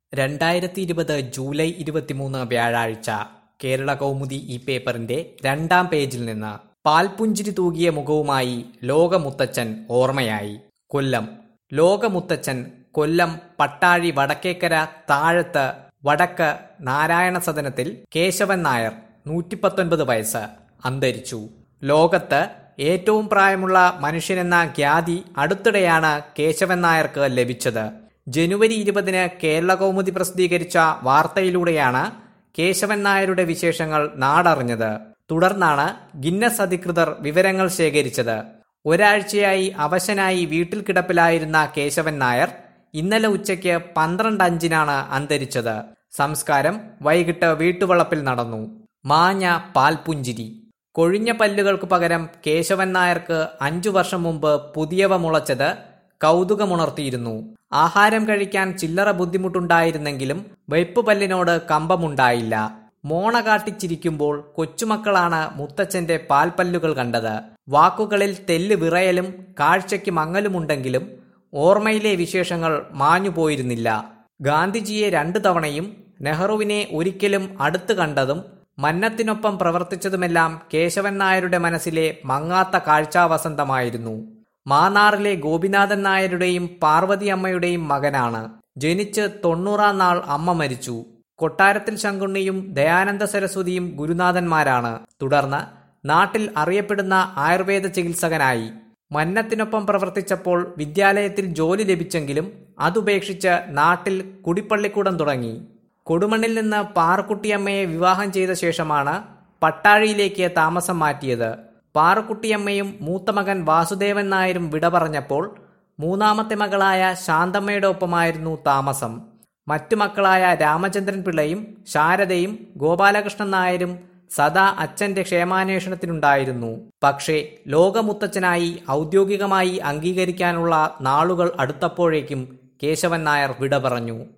രണ്ടായിരത്തി ഇരുപത് ജൂലൈ ഇരുപത്തിമൂന്ന് വ്യാഴാഴ്ച കേരള കൗമുദി ഈ പേപ്പറിന്റെ രണ്ടാം പേജിൽ നിന്ന് പാൽപുഞ്ചിരി തൂകിയ മുഖവുമായി ലോകമുത്തച്ഛൻ ഓർമ്മയായി കൊല്ലം ലോകമുത്തച്ഛൻ കൊല്ലം പട്ടാഴി വടക്കേക്കര താഴത്ത് വടക്ക് നാരായണ സദനത്തിൽ കേശവൻ നായർ നൂറ്റിപ്പത്തൊൻപത് വയസ്സ് അന്തരിച്ചു ലോകത്ത് ഏറ്റവും പ്രായമുള്ള മനുഷ്യനെന്ന ഖ്യാതി അടുത്തിടെയാണ് കേശവൻ നായർക്ക് ലഭിച്ചത് ജനുവരി ഇരുപതിന് കേരള കൗമുദി പ്രസിദ്ധീകരിച്ച വാർത്തയിലൂടെയാണ് കേശവൻ നായരുടെ വിശേഷങ്ങൾ നാടറിഞ്ഞത് തുടർന്നാണ് ഗിന്നസ് അധികൃതർ വിവരങ്ങൾ ശേഖരിച്ചത് ഒരാഴ്ചയായി അവശനായി വീട്ടിൽ കിടപ്പിലായിരുന്ന കേശവൻ നായർ ഇന്നലെ ഉച്ചയ്ക്ക് പന്ത്രണ്ട് അഞ്ചിനാണ് അന്തരിച്ചത് സംസ്കാരം വൈകിട്ട് വീട്ടുവളപ്പിൽ നടന്നു മാഞ്ഞ പാൽപുഞ്ചിരി കൊഴിഞ്ഞ പല്ലുകൾക്ക് പകരം കേശവൻ നായർക്ക് അഞ്ചു വർഷം മുമ്പ് പുതിയവ മുളച്ചത് കൗതുകമുണർത്തിയിരുന്നു ആഹാരം കഴിക്കാൻ ചില്ലറ ബുദ്ധിമുട്ടുണ്ടായിരുന്നെങ്കിലും വെയ്പ്പുപല്ലിനോട് കമ്പമുണ്ടായില്ല മോണ കാട്ടിച്ചിരിക്കുമ്പോൾ കൊച്ചുമക്കളാണ് മുത്തച്ഛന്റെ പാൽപ്പല്ലുകൾ കണ്ടത് വാക്കുകളിൽ തെല്ല് വിറയലും കാഴ്ചയ്ക്ക് മങ്ങലുമുണ്ടെങ്കിലും ഓർമ്മയിലെ വിശേഷങ്ങൾ മാഞ്ഞുപോയിരുന്നില്ല ഗാന്ധിജിയെ രണ്ടു തവണയും നെഹ്റുവിനെ ഒരിക്കലും അടുത്തു കണ്ടതും മന്നത്തിനൊപ്പം പ്രവർത്തിച്ചതുമെല്ലാം കേശവൻ നായരുടെ മനസ്സിലെ മങ്ങാത്ത കാഴ്ചാവസന്തമായിരുന്നു മാന്നാറിലെ ഗോപിനാഥൻ നായരുടെയും പാർവതി അമ്മയുടെയും മകനാണ് ജനിച്ച് തൊണ്ണൂറാം നാൾ അമ്മ മരിച്ചു കൊട്ടാരത്തിൽ ശങ്കുണ്ണിയും ദയാനന്ദ സരസ്വതിയും ഗുരുനാഥന്മാരാണ് തുടർന്ന് നാട്ടിൽ അറിയപ്പെടുന്ന ആയുർവേദ ചികിത്സകനായി മന്നത്തിനൊപ്പം പ്രവർത്തിച്ചപ്പോൾ വിദ്യാലയത്തിൽ ജോലി ലഭിച്ചെങ്കിലും അതുപേക്ഷിച്ച് നാട്ടിൽ കുടിപ്പള്ളിക്കൂടം തുടങ്ങി കൊടുമണ്ണിൽ നിന്ന് പാറക്കുട്ടിയമ്മയെ വിവാഹം ചെയ്ത ശേഷമാണ് പട്ടാഴിയിലേക്ക് താമസം മാറ്റിയത് പാറക്കുട്ടിയമ്മയും മൂത്ത മകൻ വാസുദേവൻ നായരും വിട പറഞ്ഞപ്പോൾ മൂന്നാമത്തെ മകളായ ശാന്തമ്മയുടെ ഒപ്പമായിരുന്നു താമസം മറ്റു മക്കളായ രാമചന്ദ്രൻ പിള്ളയും ശാരദയും ഗോപാലകൃഷ്ണൻ നായരും സദാ അച്ഛന്റെ ക്ഷേമാന്വേഷണത്തിനുണ്ടായിരുന്നു പക്ഷേ ലോകമുത്തച്ഛനായി ഔദ്യോഗികമായി അംഗീകരിക്കാനുള്ള നാളുകൾ അടുത്തപ്പോഴേക്കും കേശവൻ നായർ വിട പറഞ്ഞു